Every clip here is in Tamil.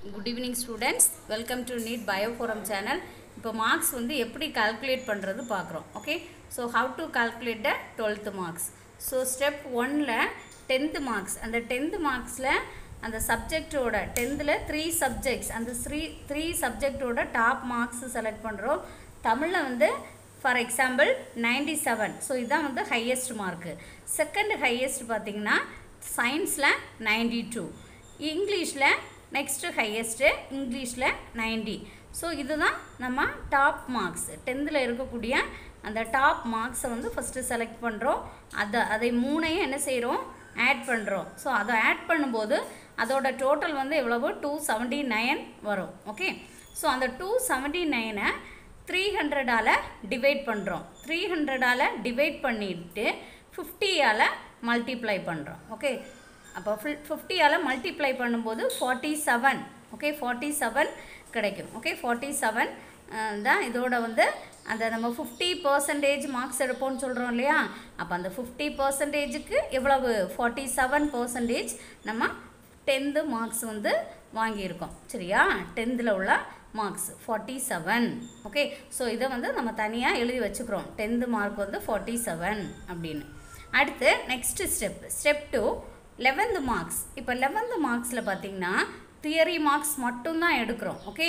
good evening students welcome to NEET bioforum channel இப்போ மார்க்ஸ் வந்து எப்படி கால்குலேட் பண்ணுறது பார்க்குறோம் okay so how to calculate the twelfth marks so step ஒனில் டென்த்து மார்க்ஸ் அந்த டென்த்து மார்க்ஸில் அந்த சப்ஜெக்டோட டென்த்தில் த்ரீ சப்ஜெக்ட்ஸ் அந்த த்ரீ த்ரீ சப்ஜெக்டோட டாப் மார்க்ஸ் செலக்ட் பண்ணுறோம் தமிழில் வந்து for example ninety seven so இதுதான் வந்து ஹையஸ்ட் மார்க்கு செகண்ட் ஹையஸ்ட் பார்த்தீங்கன்னா சயின்ஸில் நைன்டி டூ இங்கிலீஷில் நெக்ஸ்ட்டு ஹையஸ்ட்டு இங்கிலீஷில் நைன்டி ஸோ இதுதான் நம்ம டாப் மார்க்ஸ் டென்த்தில் இருக்கக்கூடிய அந்த டாப் மார்க்ஸை வந்து ஃபஸ்ட்டு செலக்ட் பண்ணுறோம் அதை அதை மூணையும் என்ன செய்கிறோம் ஆட் பண்ணுறோம் ஸோ அதை ஆட் பண்ணும்போது அதோட டோட்டல் வந்து எவ்வளவு டூ செவன்ட்டி நைன் வரும் ஓகே ஸோ அந்த டூ செவன்ட்டி நைனை த்ரீ ஹண்ட்ரடால் டிவைட் பண்ணுறோம் த்ரீ ஹண்ட்ரடால் டிவைட் பண்ணிவிட்டு ஃபிஃப்டியால் மல்டிப்ளை பண்ணுறோம் ஓகே அப்போ ஃபில் ஃபிஃப்டியால் மல்டிப்ளை பண்ணும்போது forty seven okay forty seven கிடைக்கும் ஓகே ஃபார்ட்டி செவன் தான் இதோட வந்து அந்த நம்ம ஃபிஃப்டி பர்சன்டேஜ் மார்க்ஸ் எடுப்போம்னு சொல்கிறோம் இல்லையா அப்போ அந்த ஃபிஃப்டி பர்சன்டேஜுக்கு எவ்வளவு ஃபார்ட்டி செவன் பர்சன்டேஜ் நம்ம டென்த்து மார்க்ஸ் வந்து வாங்கியிருக்கோம் சரியா டென்த்தில் உள்ள marks forty seven okay so இதை வந்து நம்ம தனியாக எழுதி வச்சுக்கிறோம் டென்த்து மார்க் வந்து ஃபார்ட்டி செவன் அப்படின்னு அடுத்து next step step two eleventh marks இப்போ லெவன்த்து மார்க்ஸில் பார்த்தீங்கன்னா தியரி மார்க்ஸ் மட்டும்தான் எடுக்கிறோம் ஓகே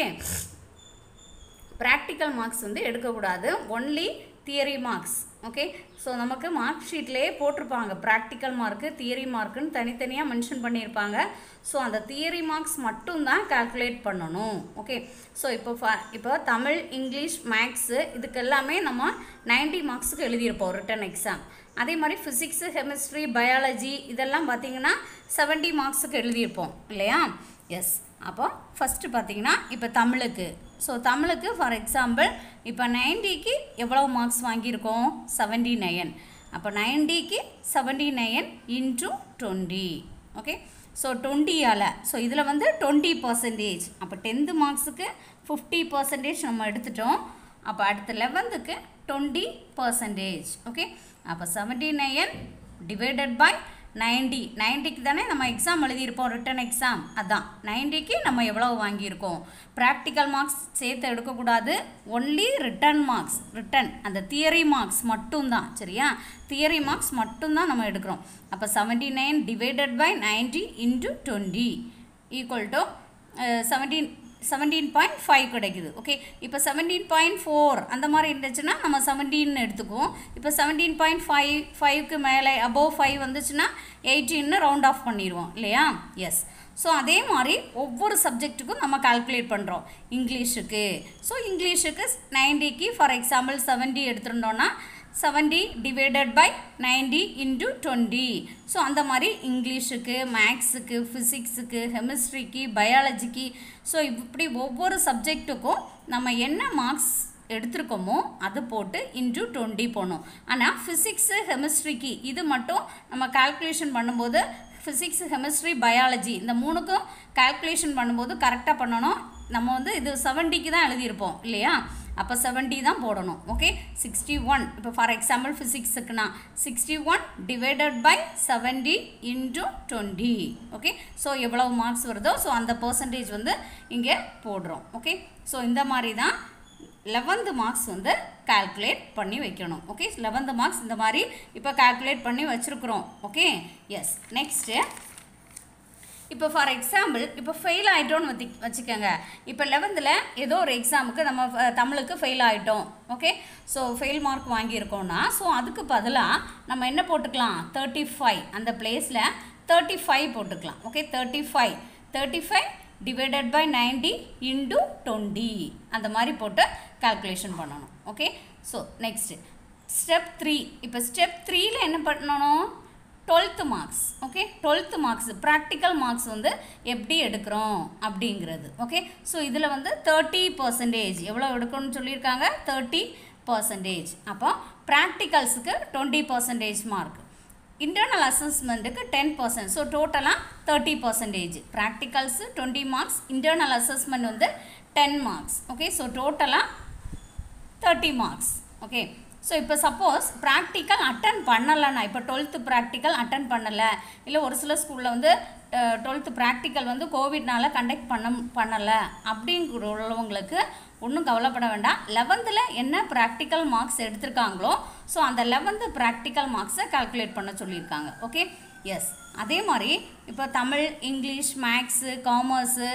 ப்ராக்டிக்கல் மார்க்ஸ் வந்து எடுக்கக்கூடாது only theory marks okay so நமக்கு மார்க் ஷீட்லேயே போட்டிருப்பாங்க ப்ராக்டிக்கல் மார்க்கு தியரி மார்க்குன்னு தனித்தனியாக மென்ஷன் பண்ணியிருப்பாங்க ஸோ அந்த தியரி மார்க்ஸ் மட்டும்தான் கால்குலேட் பண்ணணும் ஓகே ஸோ இப்போ ஃப இப்போ தமிழ் இங்கிலீஷ் மேக்ஸு இதுக்கு எல்லாமே நம்ம நைன்டி மார்க்ஸுக்கு எழுதியிருப்போம் ரிட்டன் எக்ஸாம் அதே மாதிரி ஃபிசிக்ஸு கெமிஸ்ட்ரி பயாலஜி இதெல்லாம் பார்த்தீங்கன்னா செவன்ட்டி மார்க்ஸுக்கு எழுதியிருப்போம் இல்லையா எஸ் அப்போ ஃபஸ்ட்டு பார்த்தீங்கன்னா இப்போ தமிழுக்கு ஸோ தமிழுக்கு ஃபார் எக்ஸாம்பிள் இப்போ நைன்டிக்கு எவ்வளோ மார்க்ஸ் வாங்கியிருக்கோம் செவன்டி நைன் அப்போ நைன்டிக்கு seventy nine into twenty okay so டுவெண்ட்டியால் ஸோ இதில் வந்து டுவெண்ட்டி பர்சன்டேஜ் அப்போ டென்த்து மார்க்ஸுக்கு ஃபிஃப்டி பர்சன்டேஜ் நம்ம எடுத்துட்டோம் அப்போ அடுத்த லெவன்த்துக்கு டுவெண்ட்டி பர்சன்டேஜ் ஓகே அப்போ seventy nine divided by ninety நைன்டிக்கு தானே நம்ம எக்ஸாம் எழுதியிருப்போம் ரிட்டன் எக்ஸாம் அதான் நைன்டிக்கு நம்ம எவ்வளோ வாங்கியிருக்கோம் ப்ராக்டிக்கல் மார்க்ஸ் சேர்த்து எடுக்கக்கூடாது ஒன்லி ரிட்டன் மார்க்ஸ் ரிட்டன் அந்த தியரி மார்க்ஸ் மட்டும்தான் சரியா தியரி மார்க்ஸ் மட்டும்தான் நம்ம எடுக்கிறோம் அப்போ seventy nine divided by ninety into twenty equal to seventeen seventeen point five கிடைக்குது ஓகே இப்போ செவன்டீன் பாயிண்ட் ஃபோர் அந்த மாதிரி இருந்துச்சுன்னா நம்ம செவன்டீன் எடுத்துக்குவோம் இப்போ செவன்டீன் பாயிண்ட் ஃபைவ் ஃபைவ்க்கு மேலே அபோவ் ஃபைவ் வந்துச்சுன்னா எயிட்டீன்னு ரவுண்ட் ஆஃப் பண்ணிடுவோம் இல்லையா எஸ் ஸோ அதே மாதிரி ஒவ்வொரு சப்ஜெக்ட்டுக்கும் நம்ம கால்குலேட் பண்ணுறோம் இங்கிலீஷுக்கு ஸோ இங்கிலீஷுக்கு நைன்டிக்கு ஃபார் எக்ஸாம்பிள் செவன்ட்டி எடுத்துருந்தோன்னா seventy divided by ninety into twenty so அந்த மாதிரி இங்கிலீஷுக்கு மேக்ஸுக்கு ஃபிசிக்ஸுக்கு கெமிஸ்ட்ரிக்கு பயாலஜிக்கு ஸோ இப்படி ஒவ்வொரு சப்ஜெக்ட்டுக்கும் நம்ம என்ன மார்க்ஸ் எடுத்திருக்கோமோ அது போட்டு இன்ட்டு டுவெண்ட்டி போகணும் ஆனால் ஃபிசிக்ஸு கெமிஸ்ட்ரிக்கு இது மட்டும் நம்ம கால்குலேஷன் பண்ணும்போது ஃபிசிக்ஸ் கெமிஸ்ட்ரி பயாலஜி இந்த மூணுக்கும் கால்குலேஷன் பண்ணும்போது கரெக்டாக பண்ணணும் நம்ம வந்து இது செவன்ட்டிக்கு தான் எழுதியிருப்போம் இல்லையா அப்போ செவன்ட்டி தான் போடணும் ஓகே சிக்ஸ்டி ஒன் இப்போ ஃபார் எக்ஸாம்பிள் ஃபிசிக்ஸுக்குனா sixty one divided by seventy into twenty okay so எவ்வளவு மார்க்ஸ் வருதோ ஸோ அந்த பர்சன்டேஜ் வந்து இங்கே போடுறோம் ஓகே ஸோ இந்த மாதிரி தான் லெவன்த்து மார்க்ஸ் வந்து கால்குலேட் பண்ணி வைக்கணும் ஓகே லெவன்த்து மார்க்ஸ் இந்த மாதிரி இப்போ கால்குலேட் பண்ணி வச்சுருக்குறோம் ஓகே எஸ் நெக்ஸ்ட்டு இப்போ ஃபார் எக்ஸாம்பிள் இப்போ ஃபெயில் ஆகிட்டோன்னு வச்சு வச்சுக்கோங்க இப்போ லெவன்த்தில் ஏதோ ஒரு எக்ஸாமுக்கு நம்ம தமிழுக்கு ஃபெயில் ஆகிட்டோம் ஓகே ஸோ ஃபெயில் மார்க் வாங்கியிருக்கோன்னா ஸோ அதுக்கு பதிலாக நம்ம என்ன போட்டுக்கலாம் தேர்ட்டி ஃபைவ் அந்த பிளேஸில் தேர்ட்டி ஃபைவ் போட்டுக்கலாம் okay thirty five thirty five divided by ninety into twenty அந்த மாதிரி போட்டு கால்குலேஷன் பண்ணணும் okay so next step three இப்போ ஸ்டெப் த்ரீல என்ன பண்ணணும் twelfth marks okay twelfth marks practical marks வந்து எப்படி எடுக்கிறோம் அப்படிங்கிறது ஓகே ஸோ இதில் வந்து தேர்ட்டி பர்சன்டேஜ் எவ்வளோ எடுக்கணும்னு சொல்லியிருக்காங்க தேர்ட்டி பர்சன்டேஜ் அப்போ ப்ராக்டிகல்ஸுக்கு டுவெண்ட்டி பர்சன்டேஜ் மார்க் இன்டர்னல் அசஸ்மெண்ட்டுக்கு டென் பர்சன்ட் ஸோ டோட்டலாக thirty percentage practicals twenty marks internal assessment வந்து டென் மார்க்ஸ் ஓகே ஸோ டோட்டலாக தேர்ட்டி மார்க்ஸ் ஓகே ஸோ இப்போ சப்போஸ் ப்ராக்டிக்கல் அட்டன் பண்ணலைன்னா இப்போ டுவெல்த்து ப்ராக்டிக்கல் அட்டன் பண்ணலை இல்லை ஒரு சில ஸ்கூலில் வந்து டுவெல்த்து ப்ராக்டிக்கல் வந்து கோவிட்னால கண்டக்ட் பண்ண பண்ணலை அப்படிங்கிற உள்ளவங்களுக்கு ஒன்றும் கவலைப்பட வேண்டாம் லெவன்த்தில் என்ன ப்ராக்டிக்கல் மார்க்ஸ் எடுத்திருக்காங்களோ ஸோ அந்த லெவன்த்து ப்ராக்டிக்கல் மார்க்ஸை கால்குலேட் பண்ண சொல்லியிருக்காங்க ஓகே எஸ் அதே மாதிரி இப்போ Tamil English maths commerce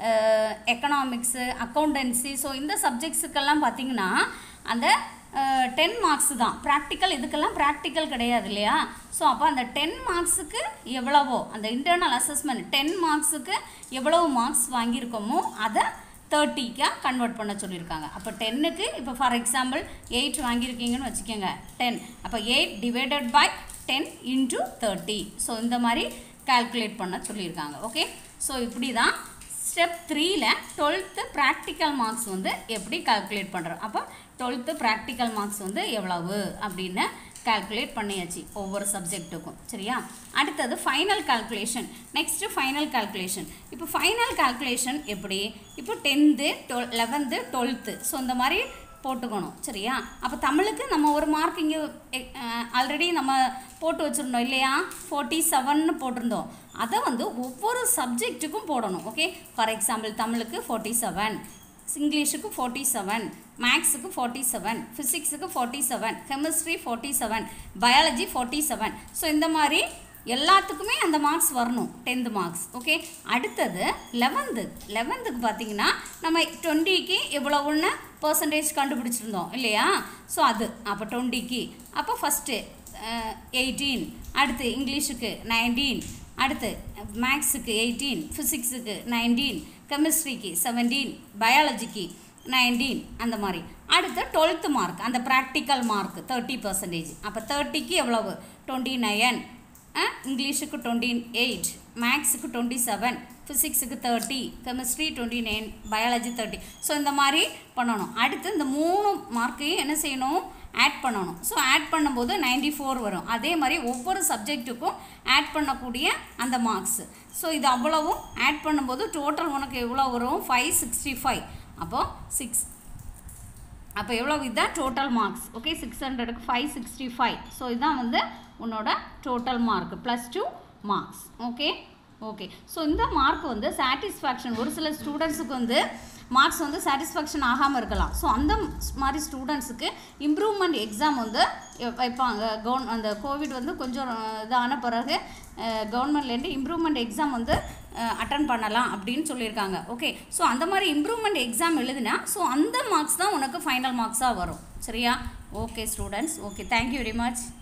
economics accountancy so இந்த சப்ஜெக்ட்ஸுக்கெல்லாம் பார்த்தீங்கன்னா அந்த டென் மார்க்ஸ் தான் ப்ராக்டிக்கல் இதுக்கெல்லாம் ப்ராக்டிக்கல் கிடையாது இல்லையா ஸோ அப்போ அந்த டென் மார்க்ஸுக்கு எவ்வளவோ அந்த இன்டர்னல் அசஸ்மெண்ட் டென் மார்க்ஸுக்கு எவ்வளவு மார்க்ஸ் வாங்கியிருக்கோமோ அதை தேர்ட்டிக்காக கன்வெர்ட் பண்ண சொல்லியிருக்காங்க அப்போ டென்னுக்கு இப்போ ஃபார் எக்ஸாம்பிள் எயிட் வாங்கியிருக்கீங்கன்னு வச்சுக்கோங்க டென் அப்போ eight divided by ten into thirty so இந்த மாதிரி கால்குலேட் பண்ண சொல்லியிருக்காங்க ஓகே ஸோ இப்படி தான் ஸ்டெப் த்ரீல டுவெல்த்து ப்ராக்டிக்கல் மார்க்ஸ் வந்து எப்படி கால்குலேட் பண்ணுறோம் அப்போ டுவெல்த்து ப்ராக்டிக்கல் மார்க்ஸ் வந்து எவ்வளவு அப்படின்னு கால்குலேட் பண்ணியாச்சு ஒவ்வொரு சப்ஜெக்ட்டுக்கும் சரியா அடுத்தது final calculation next final calculation இப்போ ஃபைனல் கால்குலேஷன் எப்படி இப்போ tenth twelve eleventh twelfth so இந்த மாதிரி போட்டுக்கணும் சரியா அப்போ தமிழுக்கு நம்ம ஒரு மார்க் இங்கே ஆல்ரெடி நம்ம போட்டு வச்சுருந்தோம் இல்லையா ஃபோர்ட்டி செவன்னு போட்டிருந்தோம் அதை வந்து ஒவ்வொரு சப்ஜெக்ட்டுக்கும் போடணும் ஓகே ஃபார் எக்ஸாம்பிள் தமிழுக்கு ஃபோர்ட்டி செவன் இங்கிலீஷுக்கு ஃபோர்ட்டி செவன் மேக்ஸுக்கு ஃபோர்ட்டி செவன் ஃபிசிக்ஸுக்கு forty seven chemistry forty seven biology forty seven so இந்த மாதிரி எல்லாத்துக்குமே அந்த மார்க்ஸ் வரணும் டென்த்து மார்க்ஸ் ஓகே அடுத்தது லெவன்த்து லெவன்த்துக்கு பார்த்தீங்கன்னா நம்ம டுவெண்ட்டிக்கு எவ்வளோன்னு பர்சன்டேஜ் கண்டுபிடிச்சிருந்தோம் இல்லையா ஸோ அது அப்போ டுவெண்ட்டிக்கு அப்போ ஃபஸ்ட்டு எயிட்டீன் அடுத்து இங்கிலீஷுக்கு நைன்டீன் அடுத்து மேக்ஸுக்கு எயிட்டீன் ஃபிசிக்ஸுக்கு நைன்டீன் கெமிஸ்ட்ரிக்கு செவன்டீன் பயாலஜிக்கு நைன்டீன் அந்த மாதிரி அடுத்து டுவெல்த்து மார்க் அந்த ப்ராக்டிக்கல் மார்க் தேர்ட்டி பர்சன்டேஜ் அப்போ தேர்ட்டிக்கு எவ்வளவு டுவெண்ட்டி நைன் இங்கிலீஷுக்கு டுவெண்ட்டி எயிட் மேக்ஸுக்கு டுவெண்ட்டி செவன் ஃபிசிக்ஸுக்கு thirty chemistry twenty nine biology thirty so இந்த மாதிரி பண்ணணும் அடுத்து இந்த மூணு மார்க்கையும் என்ன செய்யணும் ஆட் பண்ணணும் ஸோ ஆட் பண்ணும்போது நைன்டி ஃபோர் வரும் அதே மாதிரி ஒவ்வொரு சப்ஜெக்ட்டுக்கும் ஆட் பண்ணக்கூடிய அந்த மார்க்ஸ் ஸோ இது அவ்வளவும் ஆட் பண்ணும்போது டோட்டல் உனக்கு எவ்வளோ வரும் ஃபைவ் சிக்ஸ்டி ஃபைவ் அப்போது சிக்ஸ் அப்போ எவ்வளோ இதுதான் டோட்டல் மார்க்ஸ் ஓகே சிக்ஸ் ஹண்ட்ரடுக்கு ஃபைவ் சிக்ஸ்டி ஃபைவ் ஸோ இதுதான் வந்து உன்னோட total mark plus two marks okay okay so இந்த மார்க் வந்து சாட்டிஸ்ஃபேக்ஷன் ஒரு சில ஸ்டூடெண்ட்ஸுக்கு வந்து மார்க்ஸ் வந்து சாட்டிஸ்ஃபேக்ஷன் ஆகாமல் இருக்கலாம் ஸோ அந்த மாதிரி ஸ்டூடெண்ட்ஸுக்கு இம்ப்ரூவ்மெண்ட் எக்ஸாம் வந்து வைப்பாங்க கவுன் அந்த கோவிட் வந்து கொஞ்சம் இதான பிறகு கவர்மெண்ட்லேருந்து இம்ப்ரூவ்மெண்ட் எக்ஸாம் வந்து அட்டன் பண்ணலாம் அப்படின்னு சொல்லியிருக்காங்க ஓகே ஸோ அந்த மாதிரி இம்ப்ரூவ்மெண்ட் எக்ஸாம் எழுதுனா ஸோ அந்த மார்க்ஸ் தான் உனக்கு ஃபைனல் மார்க்ஸாக வரும் சரியா okay students okay thank you very much